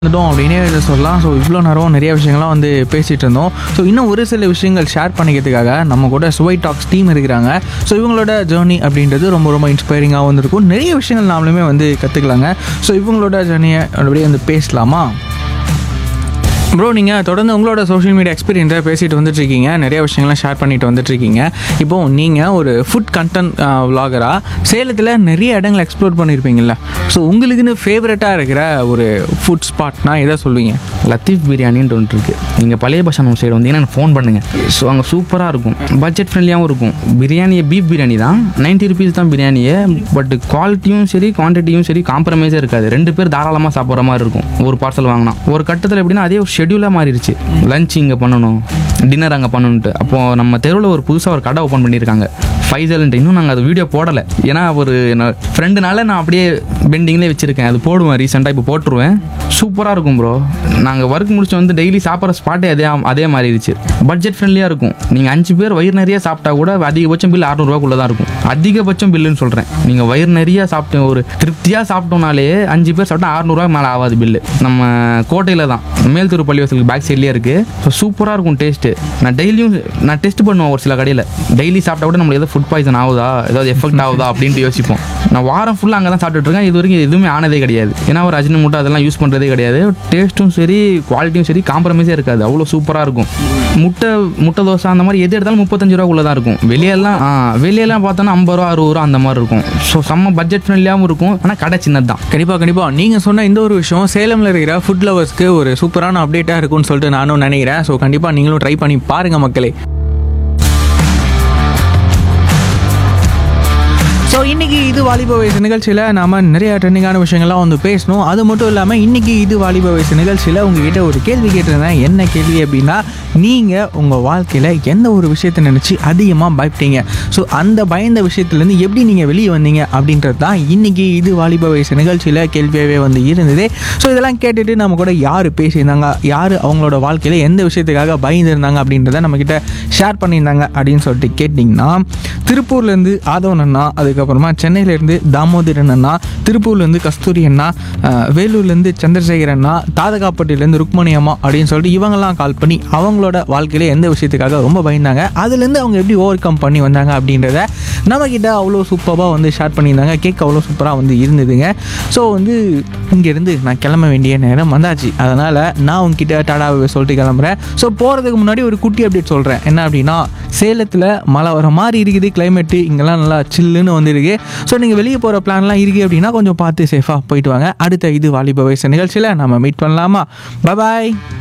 வந்துட்டோம் அப்படின்னே இதை சொல்லலாம் ஸோ இவ்வளோ நேரம் நிறைய விஷயங்கள்லாம் வந்து பேசிகிட்டு இருந்தோம் ஸோ இன்னும் ஒரு சில விஷயங்கள் ஷேர் பண்ணிக்கிறதுக்காக நம்ம கூட சுவை டாக்ஸ் டீம் இருக்கிறாங்க ஸோ இவங்களோட ஜேர்னி அப்படின்றது ரொம்ப ரொம்ப இன்ஸ்பைரிங்காக வந்திருக்கும் நிறைய விஷயங்கள் நாமளுமே வந்து கற்றுக்கலாங்க ஸோ இவங்களோட ஜேர்னியை அப்படியே வந்து பேசலாமா ப்ரோ நீங்கள் தொடர்ந்து உங்களோட சோஷியல் மீடியா எக்ஸ்பீரியன்ஸை பேசிட்டு வந்துட்டு இருக்கீங்க நிறைய விஷயங்கள்லாம் ஷேர் பண்ணிட்டு வந்துட்டு இருக்கீங்க இப்போ நீங்கள் ஒரு ஃபுட் கண்டென்ட் விலாகராக சேலத்தில் நிறைய இடங்களை எக்ஸ்ப்ளோர் பண்ணியிருப்பீங்கல்ல ஸோ உங்களுக்குன்னு ஃபேவரட்டாக இருக்கிற ஒரு ஃபுட் ஸ்பாட்னா எதை சொல்லுவீங்க லத்தீஃப் பிரியாணின்ட்டு ஒன்று இருக்குது நீங்கள் பழைய பஸ் ஸ்டாண்ட் சைடு வந்தீங்கன்னா எனக்கு ஃபோன் பண்ணுங்கள் ஸோ அங்கே சூப்பராக இருக்கும் பட்ஜெட் ஃப்ரெண்ட்லியாகவும் இருக்கும் பிரியாணியை பீஃப் பிரியாணி தான் நைன்ட்டி ருபீஸ் தான் பிரியாணியே பட் குவாலிட்டியும் சரி குவான்டிட்டியும் சரி காம்ப்ரமைஸே இருக்காது ரெண்டு பேர் தாராளமாக சாப்பிட்ற மாதிரி இருக்கும் ஒரு பார்சல் வாங்கினா ஒரு கட்டத்தில் எப்படின்னா அதே ஒரு ஷெடியூலாக மாறிடுச்சு லஞ்ச் இங்கே பண்ணணும் டின்னர் அங்கே பண்ணணுன்ட்டு அப்போது நம்ம தெருவில் ஒரு புதுசாக ஒரு கடை ஓப்பன் பண்ணியிருக்காங்க ஃபைசல்ன்ட்டு இன்னும் நாங்கள் அது வீடியோ போடலை ஏன்னா ஒரு ஃப்ரெண்டுனால நான் அப்படியே பெண்டிங்லேயே வச்சுருக்கேன் அது போடுவேன் ரீசெண்டாக இப்போ போட்டுருவேன் சூப்பராக இருக்கும் ப்ரோ நாங்கள் ஒர்க் முடிச்சு வந்து டெய்லி சாப்பிட்ற ஸ்பாட்டே அதே அதே மாறிடுச்சு பட்ஜெட் ஃப்ரெண்ட்லியாக இருக்கும் நீங்கள் அஞ்சு பேர் வயிறு நிறைய சாப்பிட்டா கூட அதிகபட்சம் பில் அறநூறுவாக்குள்ளே தான் இருக்கும் அதிகபட்சம் பில்லுன்னு சொல்கிறேன் நீங்கள் வயிறு நிறைய சாப்பிட்டு ஒரு திருப்தியாக சாப்பிட்டோம்னாலே அஞ்சு பேர் சாப்பிட்டா அறநூறுவா மேலே ஆகாது பில்லு நம்ம கோட்டையில் தான் மேல் தெரு பள்ளிவாசலுக்கு பேக் சைட்லேயே இருக்குது ஸோ சூப்பராக இருக்கும் டேஸ்ட்டு நான் டெய்லியும் நான் டெஸ்ட் பண்ணுவேன் ஒரு சில கடையில் டெய்லி சாப்பிட்டா கூட நம்மளுக்கு ஏதோ ஃபுட் பாய்சன் ஆகுதா ஏதாவது எஃபெக்ட் ஆகுதா அப்படின்ட்டு யோசிப்போம் நான் வாரம் ஃபுல்லாக அங்கே தான் சாப்பிட்டுட்டு இருக்கேன் இது வரைக்கும் எதுவுமே ஆனதே கிடையாது ஏன்னா ஒரு அஜின மூட்டை அதெல்லாம் யூஸ் பண்ணுறதே கிடையாது டேஸ்ட்டும் சரி குவாலிட்டியும் சரி காம்ப்ரமைஸே இருக்காது அவ்வளோ சூப்பராக இருக்கும் முட்டை முட்டை தோசை அந்த மாதிரி எது எடுத்தாலும் முப்பத்தஞ்சு ரூபாக்குள்ளே தான் இருக்கும் வெளியெல்லாம் ஆ வெளியெல்லாம் பார்த்தோன்னா ஐம்பது ரூபா அறுபது ரூபா அந்த மாதிரி இருக்கும் ஸோ செம்ம பட்ஜெட் ஃப்ரெண்ட்லியாகவும் இருக்கும் ஆனால் கடை சின்னது தான் கண்டிப்பாக கண்டிப்பாக நீங்கள் சொன்ன இந்த ஒரு விஷயம் சேலமில் இருக்கிற ஃபுட் லவர்ஸ்க்கு ஒரு சூப்பரான அப்டேட்டாக இருக்கும்னு சொல்லிட்டு நானும் நினைக்கிறேன் ஸோ கண்டிப்பாக நீங்களும் ட்ரை பண்ணி பாருங்கள் மக்களே ஸோ இன்னைக்கு இது வாலிப வயசு நிகழ்ச்சியில் நாம நிறைய ட்ரெண்டிங்கான விஷயங்கள்லாம் வந்து பேசணும் அது மட்டும் இல்லாமல் இன்னைக்கு இது வாலிப வயசு நிகழ்ச்சியில் உங்ககிட்ட ஒரு கேள்வி கேட்டிருந்தேன் என்ன கேள்வி அப்படின்னா நீங்கள் உங்கள் வாழ்க்கையில் எந்த ஒரு விஷயத்தை நினச்சி அதிகமாக பயப்பட்டீங்க ஸோ அந்த பயந்த விஷயத்துலேருந்து எப்படி நீங்கள் வெளியே வந்தீங்க அப்படின்றது தான் இன்னைக்கு இது வாலிப வயசு நிகழ்ச்சியில் கேள்வியாகவே வந்து இருந்தது ஸோ இதெல்லாம் கேட்டுட்டு நம்ம கூட யார் பேசியிருந்தாங்க யார் அவங்களோட வாழ்க்கையில் எந்த விஷயத்துக்காக பயந்துருந்தாங்க அப்படின்றத நம்மக்கிட்ட ஷேர் பண்ணியிருந்தாங்க அப்படின்னு சொல்லிட்டு கேட்டிங்கன்னா திருப்பூர்லேருந்து ஆதவன் அண்ணா அதுக்கப்புறமா சென்னையிலேருந்து தாமோதரன் அண்ணா திருப்பூர்லேருந்து கஸ்தூரி அண்ணா அஹ், வேலூர்லேருந்து சந்திரசேகர் அண்ணா தாதகாப்பட்டிலேருந்து ருக்மணி அம்மா அப்படின்னு சொல்லிட்டு இவங்கெல்லாம் கால் பண்ணி அவங்களோட வாழ்க்கையில எந்த விஷயத்துக்காக ரொம்ப பயந்தாங்க அதுலேருந்து அவங்க எப்படி ஓவர் கம் பண்ணி வந்தாங்க அப்படின்றத நம்மக்கிட்ட அவ்வளோ சூப்பராக வந்து ஷேர் பண்ணியிருந்தாங்க கேட்க அவ்வளோ சூப்பராக வந்து இருந்ததுங்க ஸோ வந்து இங்கேருந்து நான் கிளம்ப வேண்டிய நேரம் வந்தாச்சு அதனால் நான் உங்ககிட்ட டாடாவை சொல்லிட்டு கிளம்புறேன் ஸோ போகிறதுக்கு முன்னாடி ஒரு குட்டி அப்டேட் சொல்கிறேன் என்ன அப்படின்னா சேலத்தில் மழை வர மாதிரி இருக்குது கிளைமேட்டு இங்கெல்லாம் நல்லா சில்லுன்னு வந்துருக்கு ஸோ நீங்கள் வெளியே போகிற பிளான்லாம் இருக்குது அப்படின்னா கொஞ்சம் பார்த்து சேஃபாக போயிட்டு வாங்க அடுத்த இது வாலிப வயசு நிகழ்ச்சியில் நம்ம மீட் பண்ணலாமா பாய்